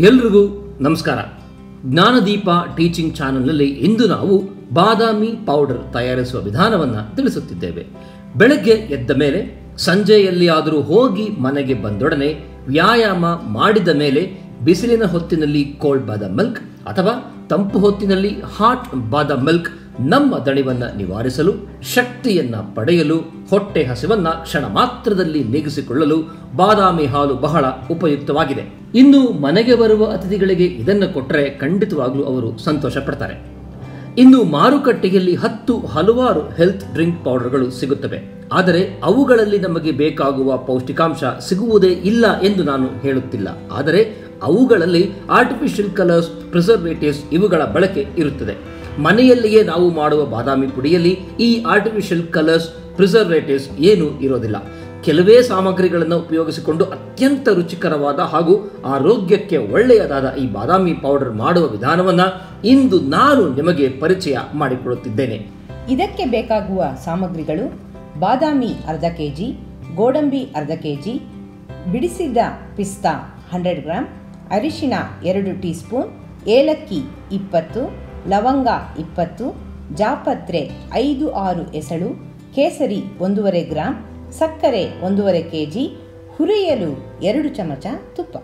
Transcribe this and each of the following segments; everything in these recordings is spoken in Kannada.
ಎಲ್ರಿಗೂ ನಮಸ್ಕಾರ ಜ್ಞಾನದೀಪ ಟೀಚಿಂಗ್ ಚಾನಲ್ನಲ್ಲಿ ಇಂದು ನಾವು ಬಾದಾಮಿ ಪೌಡರ್ ತಯಾರಿಸುವ ವಿಧಾನವನ್ನು ತಿಳಿಸುತ್ತಿದ್ದೇವೆ ಬೆಳಗ್ಗೆ ಎದ್ದ ಮೇಲೆ ಸಂಜೆಯಲ್ಲಿಯಾದರೂ ಹೋಗಿ ಮನೆಗೆ ಬಂದೊಡನೆ ವ್ಯಾಯಾಮ ಮಾಡಿದ ಮೇಲೆ ಬಿಸಿಲಿನ ಹೊತ್ತಿನಲ್ಲಿ ಕೋಲ್ಡ್ ಬಾದಾಮ್ ಮಿಲ್ಕ್ ಅಥವಾ ತಂಪು ಹೊತ್ತಿನಲ್ಲಿ ಹಾಟ್ ಬಾದಾಮ್ ಮಿಲ್ಕ್ ನಮ್ಮ ದಣಿವನ್ನ ನಿವಾರಿಸಲು ಶಕ್ತಿಯನ್ನ ಪಡೆಯಲು ಹೊಟ್ಟೆ ಹಸಿವನ್ನ ಕ್ಷಣ ಮಾತ್ರದಲ್ಲಿ ನೀಗಿಸಿಕೊಳ್ಳಲು ಬಾದಾಮಿ ಹಾಲು ಬಹಳ ಉಪಯುಕ್ತವಾಗಿದೆ ಇನ್ನು ಮನೆಗೆ ಬರುವ ಅತಿಥಿಗಳಿಗೆ ಇದನ್ನು ಕೊಟ್ಟರೆ ಖಂಡಿತವಾಗ್ಲೂ ಅವರು ಸಂತೋಷ ಪಡ್ತಾರೆ ಇನ್ನು ಮಾರುಕಟ್ಟೆಯಲ್ಲಿ ಹತ್ತು ಹಲವಾರು ಹೆಲ್ತ್ ಡ್ರಿಂಕ್ ಪೌಡರ್ಗಳು ಸಿಗುತ್ತವೆ ಆದರೆ ಅವುಗಳಲ್ಲಿ ನಮಗೆ ಬೇಕಾಗುವ ಪೌಷ್ಟಿಕಾಂಶ ಸಿಗುವುದೇ ಇಲ್ಲ ಎಂದು ನಾನು ಹೇಳುತ್ತಿಲ್ಲ ಆದರೆ ಅವುಗಳಲ್ಲಿ ಆರ್ಟಿಫಿಷಿಯಲ್ ಕಲರ್ಸ್ ಪ್ರಿಸರ್ವೇಟಿವ್ಸ್ ಇವುಗಳ ಬಳಕೆ ಇರುತ್ತದೆ ಮನೆಯಲ್ಲಿಯೇ ನಾವು ಮಾಡುವ ಬಾದಾಮಿ ಪುಡಿಯಲ್ಲಿ ಈ ಆರ್ಟಿಫಿಷಿಯಲ್ ಕಲರ್ಸ್ ಪ್ರಿಸರ್ವೇಟಿವ್ಸ್ ಏನೂ ಇರೋದಿಲ್ಲ ಕೆಲವೇ ಸಾಮಗ್ರಿಗಳನ್ನು ಉಪಯೋಗಿಸಿಕೊಂಡು ಅತ್ಯಂತ ರುಚಿಕರವಾದ ಹಾಗೂ ಆರೋಗ್ಯಕ್ಕೆ ಒಳ್ಳೆಯದಾದ ಈ ಬಾದಾಮಿ ಪೌಡರ್ ಮಾಡುವ ವಿಧಾನವನ್ನು ಇಂದು ನಾನು ನಿಮಗೆ ಪರಿಚಯ ಮಾಡಿಕೊಡುತ್ತಿದ್ದೇನೆ ಇದಕ್ಕೆ ಬೇಕಾಗುವ ಸಾಮಗ್ರಿಗಳು ಬಾದಾಮಿ ಅರ್ಧ ಕೆ ಜಿ ಗೋಡಂಬಿ ಅರ್ಧ ಕೆ ಜಿ ಬಿಡಿಸಿದ ಪಿಸ್ತಾ ಹಂಡ್ರೆಡ್ ಗ್ರಾಮ್ ಅರಿಶಿನ ಎರಡು ಟೀ ಸ್ಪೂನ್ ಏಲಕ್ಕಿ ಇಪ್ಪತ್ತು ಲವಂಗ ಇಪ್ಪತ್ತು ಜಾಪತ್ರೆ ಐದು ಆರು ಎಸಳು ಕೇಸರಿ ಒಂದೂವರೆ ಗ್ರಾಮ್ ಸಕ್ಕರೆ ಒಂದೂವರೆ ಕೆ ಜಿ ಹುರಿಯಲು ಎರಡು ಚಮಚ ತುಪ್ಪ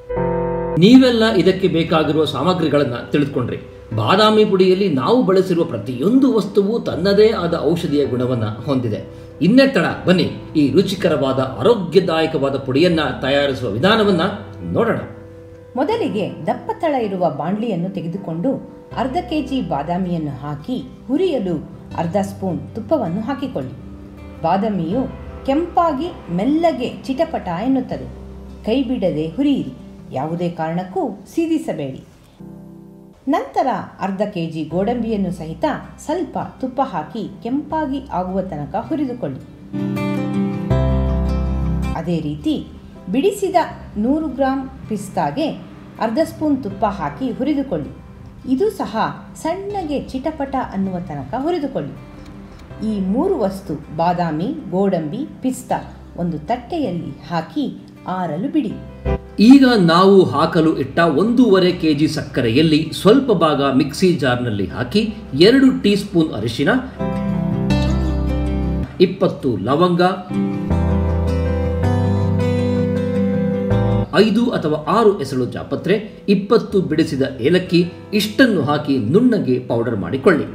ನೀವೆಲ್ಲ ಇದಕ್ಕೆ ಬೇಕಾಗಿರುವ ಸಾಮಗ್ರಿಗಳನ್ನು ತಿಳಿದುಕೊಂಡ್ರಿ ಬಾದಾಮಿ ಪುಡಿಯಲ್ಲಿ ನಾವು ಬಳಸಿರುವ ಪ್ರತಿಯೊಂದು ವಸ್ತುವು ತನ್ನದೇ ಆದ ಔಷಧಿಯ ಗುಣವನ್ನು ಹೊಂದಿದೆ ಇನ್ನೇ ತಡ ಬನ್ನಿ ಈ ರುಚಿಕರವಾದ ಆರೋಗ್ಯದಾಯಕವಾದ ಪುಡಿಯನ್ನ ತಯಾರಿಸುವ ವಿಧಾನವನ್ನ ನೋಡೋಣ ಮೊದಲಿಗೆ ದಪ್ಪ ತಳ ಇರುವ ಬಾಣಲಿಯನ್ನು ತೆಗೆದುಕೊಂಡು ಅರ್ಧ ಕೆ ಜಿ ಬಾದಾಮಿಯನ್ನು ಹಾಕಿ ಹುರಿಯಲು ಅರ್ಧ ಸ್ಪೂನ್ ತುಪ್ಪವನ್ನು ಹಾಕಿಕೊಳ್ಳಿ ಬಾದಾಮಿಯು ಕೆಂಪಾಗಿ ಮೆಲ್ಲಗೆ ಚಿಟಪಟ ಎನ್ನುತ್ತದೆ ಕೈ ಬಿಡದೆ ಹುರಿಯಿರಿ ಯಾವುದೇ ಕಾರಣಕ್ಕೂ ಸೀದಿಸಬೇಡಿ ನಂತರ ಅರ್ಧ ಕೆ ಜಿ ಗೋಡಂಬಿಯನ್ನು ಸಹಿತ ಸ್ವಲ್ಪ ತುಪ್ಪ ಹಾಕಿ ಕೆಂಪಾಗಿ ಆಗುವ ತನಕ ಹುರಿದುಕೊಳ್ಳಿ ಅದೇ ರೀತಿ ಬಿಡಿಸಿದ ನೂರು ಗ್ರಾಂ ಪಿಸ್ತಾಗೆ ಅರ್ಧ ಸ್ಪೂನ್ ತುಪ್ಪ ಹಾಕಿ ಹುರಿದುಕೊಳ್ಳಿ ಇದು ಸಹ ಸಣ್ಣಗೆ ಚಿಟಪಟ ಅನ್ನುವ ತನಕ ಹುರಿದುಕೊಳ್ಳಿ ಈ ಮೂರು ವಸ್ತು ಬಾದಾಮಿ ಗೋಡಂಬಿ ಪಿಸ್ತಾ ಒಂದು ತಟ್ಟೆಯಲ್ಲಿ ಹಾಕಿ ಆರಲು ಬಿಡಿ ಈಗ ನಾವು ಹಾಕಲು ಇಟ್ಟ ಒಂದೂವರೆ ಕೆಜಿ ಸಕ್ಕರೆಯಲ್ಲಿ ಸ್ವಲ್ಪ ಭಾಗ ಮಿಕ್ಸಿ ಜಾರ್ನಲ್ಲಿ ಹಾಕಿ ಎರಡು ಟೀ ಸ್ಪೂನ್ ಅರಿಶಿನ ಇಪ್ಪತ್ತು ಲವಂಗ ಐದು ಅಥವಾ ಆರು ಎಸಳು ಜಾಪತ್ರೆ ಇಪ್ಪತ್ತು ಬಿಡಿಸಿದ ಏಲಕ್ಕಿ ಇಷ್ಟನ್ನು ಹಾಕಿ ನುಣ್ಣಗೆ ಪೌಡರ್ ಮಾಡಿಕೊಳ್ಳಿ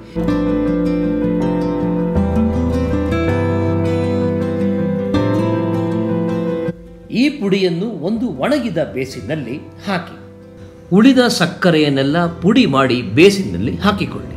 ಈ ಪುಡಿಯನ್ನು ಒಂದು ಒಣಗಿದ ಬೇಸಿನಲ್ಲಿ ಹಾಕಿ ಉಳಿದ ಸಕ್ಕರೆಯನ್ನೆಲ್ಲ ಪುಡಿ ಮಾಡಿ ಬೇಸಿನಲ್ಲಿ ಹಾಕಿಕೊಳ್ಳಿ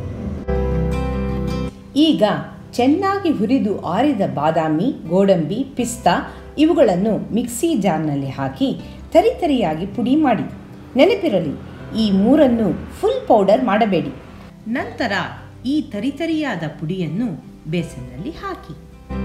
ಈಗ ಚೆನ್ನಾಗಿ ಹುರಿದು ಆರಿದ ಬಾದಾಮಿ ಗೋಡಂಬಿ ಪಿಸ್ತಾ ಇವುಗಳನ್ನು ಮಿಕ್ಸಿ ಜಾರ್ನಲ್ಲಿ ಹಾಕಿ ತರಿತರಿಯಾಗಿ ಪುಡಿ ಮಾಡಿ ನೆನಪಿರಲಿ ಈ ಮೂರನ್ನು ಫುಲ್ ಪೌಡರ್ ಮಾಡಬೇಡಿ ನಂತರ ಈ ತರಿತರಿಯಾದ ಪುಡಿಯನ್ನು ಬೇಸನ್ನಲ್ಲಿ ಹಾಕಿ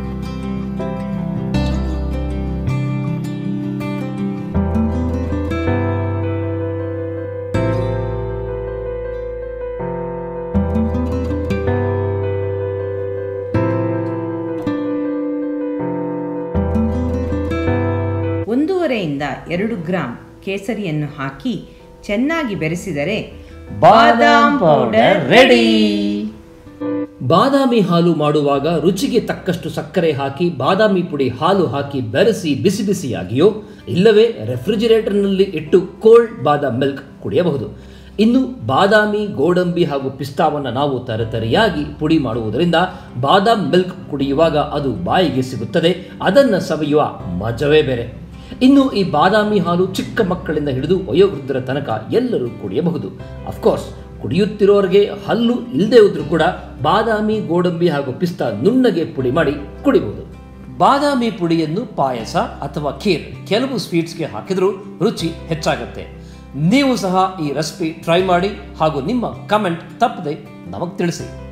ಒಂದೂವರೆಯಿಂದ ಎರಡು ಗ್ರಾಂ ಕೇಸರಿಯನ್ನು ಹಾಕಿ ಚೆನ್ನಾಗಿ ಬೆರೆಸಿದರೆ ಬಾದಾಮ್ ಪೌಡರ್ ರೆಡಿ ಬಾದಾಮಿ ಹಾಲು ಮಾಡುವಾಗ ರುಚಿಗೆ ತಕ್ಕಷ್ಟು ಸಕ್ಕರೆ ಹಾಕಿ ಬಾದಾಮಿ ಪುಡಿ ಹಾಲು ಹಾಕಿ ಬೆರೆಸಿ ಬಿಸಿ ಬಿಸಿಯಾಗಿಯೋ ಇಲ್ಲವೇ ರೆಫ್ರಿಜಿರೇಟರ್ನಲ್ಲಿ ಇಟ್ಟು ಕೋಲ್ಡ್ ಬಾದಾಮ್ ಮಿಲ್ಕ್ ಕುಡಿಯಬಹುದು ಇನ್ನು ಬಾದಾಮಿ ಗೋಡಂಬಿ ಹಾಗೂ ಪಿಸ್ತಾವನ್ನು ನಾವು ತರತರಿಯಾಗಿ ಪುಡಿ ಮಾಡುವುದರಿಂದ ಬಾದಾಮ್ ಮಿಲ್ಕ್ ಕುಡಿಯುವಾಗ ಅದು ಬಾಯಿಗೆ ಸಿಗುತ್ತದೆ ಅದನ್ನು ಸವಿಯುವ ಮಜವೇ ಬೇರೆ ಇನ್ನು ಈ ಬಾದಾಮಿ ಹಾಲು ಚಿಕ್ಕ ಮಕ್ಕಳಿಂದ ಹಿಡಿದು ವಯೋವೃದ್ಧರ ತನಕ ಎಲ್ಲರೂ ಕುಡಿಯಬಹುದು ಅಫ್ಕೋರ್ಸ್ ಕುಡಿಯುತ್ತಿರೋರಿಗೆ ಹಲ್ಲು ಇಲ್ಲದೆ ಇದ್ರೂ ಕೂಡ ಬಾದಾಮಿ ಗೋಡಂಬಿ ಹಾಗೂ ಪಿಸ್ತಾ ನುಣ್ಣಗೆ ಪುಡಿ ಮಾಡಿ ಕುಡಿಬಹುದು ಬಾದಾಮಿ ಪುಡಿಯನ್ನು ಪಾಯಸ ಅಥವಾ ಖೀರ್ ಕೆಲವು ಸ್ವೀಟ್ಸ್ಗೆ ಹಾಕಿದರೂ ರುಚಿ ಹೆಚ್ಚಾಗುತ್ತೆ ನೀವು ಸಹ ಈ ರೆಸಿಪಿ ಟ್ರೈ ಮಾಡಿ ಹಾಗೂ ನಿಮ್ಮ ಕಮೆಂಟ್ ತಪ್ಪದೆ ನಮಗೆ ತಿಳಿಸಿ